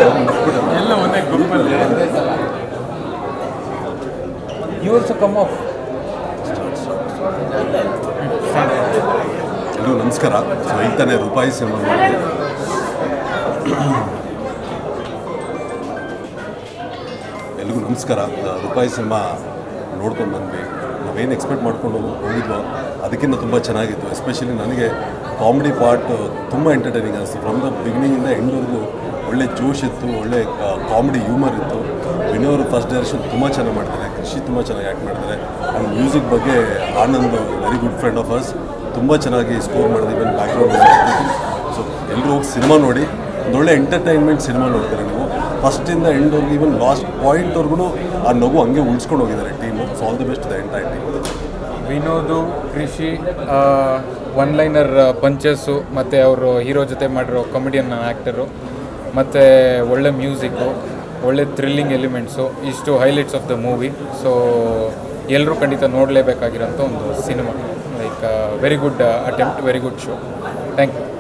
ಎಲ್ಲ ಒಂದೇ ಗ್ರೂಪಲ್ಲಿ ಯು ಆಲ್ಸೋ ಕಮ್ ಆಫ್ ಎಲ್ರಿಗೂ ನಮಸ್ಕಾರ ಸೊ ಈಗ ತಾನೇ ರೂಪಾಯಿ ಸಿನಿಮಾ ನೋಡಿದೆ ಎಲ್ರಿಗೂ ನಮಸ್ಕಾರ ಆ, ರೂಪಾಯಿ ಸಿನಿಮಾ ನೋಡ್ಕೊಂಡು ಬಂದ್ವಿ ನಾವೇನು ಎಕ್ಸ್ಪೆಕ್ಟ್ ಮಾಡ್ಕೊಂಡು ಹೋಗಿದ್ವೋ ಅದಕ್ಕಿಂತ ತುಂಬ ಚೆನ್ನಾಗಿತ್ತು ಎಸ್ಪೆಷಲಿ ನನಗೆ ಕಾಮಿಡಿ ಪಾರ್ಟ್ ತುಂಬ ಎಂಟರ್ಟೈನಿಂಗ್ ಅನಿಸ್ತು ಫ್ರಮ್ ದ ಬಿಗಿನಿಂಗಿಂದ ಎಂಡ್ವರೆಗೂ ಒಳ್ಳೆ ಜೋಶ್ ಇತ್ತು ಒಳ್ಳೆ ಕಾಮಿಡಿ ಹ್ಯೂಮರ್ ಇತ್ತು ವಿನೋರ್ ಫಸ್ಟ್ ಡೈರೆಕ್ಷನ್ ತುಂಬ ಚೆನ್ನಾಗಿ ಮಾಡ್ತಾರೆ ಕೃಷಿ ತುಂಬ ಚೆನ್ನಾಗಿ ಆ್ಯಕ್ಟ್ ಮಾಡ್ತಾರೆ ಆ್ಯಂಡ್ ಮ್ಯೂಸಿಕ್ ಬಗ್ಗೆ Anand very good friend of us ತುಂಬ ಚೆನ್ನಾಗಿ ಸ್ಕೋರ್ ಮಾಡಿದೆ ಇವನ್ ಬ್ಯಾಕ್ಗ್ರೌಂಡ್ ಸೊ ಎಲ್ಲರೂ ಹೋಗಿ ಸಿನಿಮಾ ನೋಡಿ ಒಂದೊಳ್ಳೆ ಎಂಟರ್ಟೈನ್ಮೆಂಟ್ ಸಿನಿಮಾ ನೋಡ್ತಾರೆ ನೀವು ಫಸ್ಟಿಂದ ಎಂಡ್ವರೆಗೂ ಇವನ್ ಲಾಸ್ಟ್ ಪಾಯಿಂಟ್ವರೆಗೂ ಆ ನಗು ಹಂಗೆ ಉಳಿಸ್ಕೊಂಡು ಹೋಗಿದ್ದಾರೆ team so all the best the entire team Vinod ಕೃಷಿ ಒನ್ ಲೈನರ್ ಪಂಚಸ್ಸು ಮತ್ತು ಅವರು ಹೀರೋ ಜೊತೆ ಮಾಡಿರೋ ಕಾಮಿಡಿಯನ್ ಆ್ಯಕ್ಟರು ಮತ್ತು ಒಳ್ಳೆ ಮ್ಯೂಸಿಕ್ಕು ಒಳ್ಳೆ ಥ್ರಿಲ್ಲಿಂಗ್ ಎಲಿಮೆಂಟ್ಸು ಇಷ್ಟು highlights of the movie so ಎಲ್ಲರೂ ಖಂಡಿತ ನೋಡಲೇಬೇಕಾಗಿರೋಂಥ ಒಂದು cinema like very good attempt very good show thank you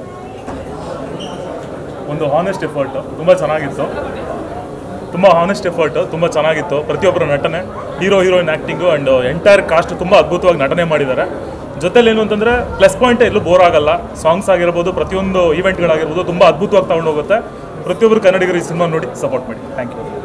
ಒಂದು ಹಾನೆಸ್ಟ್ ಎಫರ್ಟ್ ತುಂಬ ಚೆನ್ನಾಗಿತ್ತು ತುಂಬ ಹಾನೆಸ್ಟ್ ಎಫರ್ಟ್ ತುಂಬ ಚೆನ್ನಾಗಿತ್ತು ಪ್ರತಿಯೊಬ್ಬರ ನಟನೆ hero heroine acting and entire cast ತುಂಬ ಅದ್ಭುತವಾಗಿ ನಟನೆ ಮಾಡಿದ್ದಾರೆ ಜೊತೆಲಿ ಏನು ಅಂತಂದರೆ ಪ್ಲಸ್ ಪಾಯಿಂಟ್ ಎಲ್ಲೂ ಬೋರ್ ಆಗಲ್ಲ ಸಾಂಗ್ಸ್ ಆಗಿರ್ಬೋದು ಪ್ರತಿಯೊಂದು ಈವೆಂಟ್ಗಳಾಗಿರ್ಬೋದು ತುಂಬ ಅದ್ಭುತವಾಗಿ ತಗೊಂಡು ಹೋಗುತ್ತೆ ಪ್ರತಿಯೊಬ್ಬರು ಕನ್ನಡಿಗರು ಈ ಸಿನಿಮಾ ನೋಡಿ ಸಪೋರ್ಟ್ ಮಾಡಿ ಥ್ಯಾಂಕ್ ಯು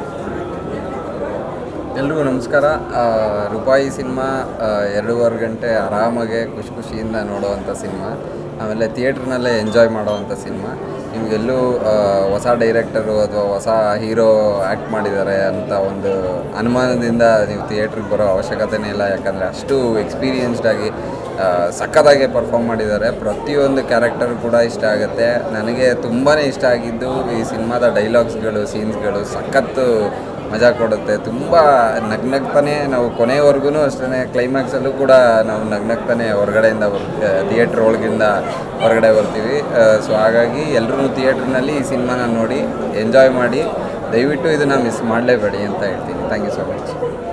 ಎಲ್ರಿಗೂ ನಮಸ್ಕಾರ ಆ, ರೂಪಾಯಿ ಸಿನಿಮಾ ಆ, ಎರಡೂವರೆ ಗಂಟೆ ಆರಾಮಾಗೆ ಖುಷಿ ಖುಷಿಯಿಂದ ನೋಡುವಂಥ ಸಿನಿಮಾ ಆಮೇಲೆ ಥಿಯೇಟ್ರ್ನಲ್ಲೇ ಎಂಜಾಯ್ ಮಾಡೋವಂಥ ಸಿನಿಮಾ ನಿಮಗೆಲ್ಲೂ ಆ, ಹೊಸ ಡೈರೆಕ್ಟರು ಅಥವಾ ಹೊಸ ಹೀರೋ ಆ್ಯಕ್ಟ್ ಮಾಡಿದ್ದಾರೆ ಅಂತ ಒಂದು ಅನುಮಾನದಿಂದ ನೀವು ಥಿಯೇಟ್ರಿಗೆ ಬರೋ ಅವಶ್ಯಕತೆನೇ ಇಲ್ಲ ಯಾಕಂದರೆ ಅಷ್ಟು ಎಕ್ಸ್ಪೀರಿಯನ್ಸ್ಡ್ ಆಗಿ ಆ, ಸಖತ್ತಾಗೆ ಪರ್ಫಾರ್ಮ್ ಮಾಡಿದ್ದಾರೆ ಪ್ರತಿಯೊಂದು ಕ್ಯಾರೆಕ್ಟರ್ ಕೂಡ ಇಷ್ಟ ಆಗುತ್ತೆ ನನಗೆ ತುಂಬಾ ಇಷ್ಟ ಆಗಿದ್ದು ಈ ಸಿನಿಮಾದ ಡೈಲಾಗ್ಸ್ಗಳು ಸೀನ್ಸ್ಗಳು ಸಖತ್ತು ಮಜಾ ಕೊಡುತ್ತೆ ತುಂಬ ನಗ್ನಗ್ತಾನೆ ನಾವು ಕೊನೆವರೆಗೂ ಅಷ್ಟೇ ಕ್ಲೈಮ್ಯಾಕ್ಸಲ್ಲೂ ಕೂಡ ನಾವು ನಗ್ನಗ್ತಾನೆ ಹೊರಗಡೆಯಿಂದ ಬರ್ ಥಿಯೇಟ್ರ್ ಒಳಗಿಂದ ಹೊರಗಡೆ ಬರ್ತೀವಿ ಸೊ ಹಾಗಾಗಿ ಎಲ್ಲರೂ ಥಿಯೇಟ್ರ್ನಲ್ಲಿ ಈ ಸಿನಿಮಾನ ನೋಡಿ ಎಂಜಾಯ್ ಮಾಡಿ ದಯವಿಟ್ಟು ಇದನ್ನು ಮಿಸ್ ಮಾಡಲೇಬೇಡಿ ಅಂತ ಹೇಳ್ತೀನಿ ಥ್ಯಾಂಕ್ ಯು ಸೊ ಮಚ್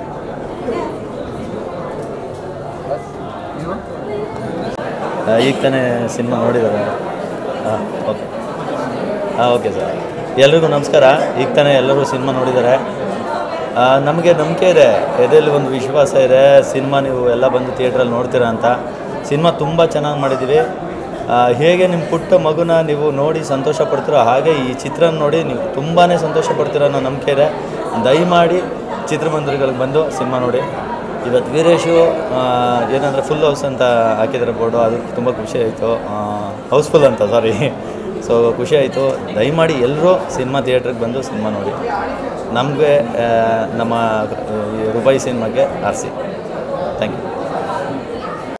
ಆ, ಈಗ ತಾನೇ ಸಿನಿಮಾ ನೋಡಿದ್ದಾರೆ ಹಾಂ ಓಕೆ ಹಾಂ ಓಕೆ ಸರ್ ಎಲ್ರಿಗೂ ನಮಸ್ಕಾರ ಈಗ ತಾನೇ ಎಲ್ಲರೂ ಸಿನಿಮಾ ನೋಡಿದ್ದಾರೆ ಆ, ನಮಗೆ ನಂಬಿಕೆ ಇದೆ ಎದೆಯಲ್ಲಿ ಒಂದು ವಿಶ್ವಾಸ ಇದೆ ಸಿನಿಮಾ ನೀವು ಎಲ್ಲ ಬಂದು ಥಿಯೇಟ್ರಲ್ಲಿ ನೋಡ್ತೀರಾ ಅಂತ ಸಿನಿಮಾ ತುಂಬ ಚೆನ್ನಾಗಿ ಮಾಡಿದ್ದೀವಿ ಆ, ಹೇಗೆ ನಿಮ್ಮ ಪುಟ್ಟ ಮಗುನ ನೀವು ನೋಡಿ ಸಂತೋಷ ಪಡ್ತೀರೋ ಹಾಗೆ ಈ ಚಿತ್ರ ನೋಡಿ ನೀವು ತುಂಬಾ ಸಂತೋಷ ಪಡ್ತೀರೋ ಅನ್ನೋ ನಂಬಿಕೆ ಇದೆ ದಯಮಾಡಿ ಚಿತ್ರಮಂದಿರಗಳಿಗೆ ಬಂದು ಸಿನಿಮಾ ನೋಡಿ ಇವತ್ತು ವೀರೇಶು ಏನಂದರೆ ಫುಲ್ ಹೌಸ್ ಅಂತ ಹಾಕಿದ್ದಾರೆ ಬೋರ್ಡು ಅದು ತುಂಬ ಖುಷಿ ಆಯಿತು ಹೌಸ್ಫುಲ್ ಅಂತ ಸಾರಿ ಸೊ ಖುಷಿ ಆಯಿತು ದಯಮಾಡಿ ಎಲ್ಲರೂ ಸಿನಿಮಾ ಥಿಯೇಟ್ರಿಗೆ ಬಂದು ಸಿನಿಮಾ ನೋಡಿ ನಮಗೆ ನಮ್ಮ ಈ ರೂಪಾಯಿ ಸಿನಿಮಾಗೆ ಆರಿಸಿ ಥ್ಯಾಂಕ್ ಯು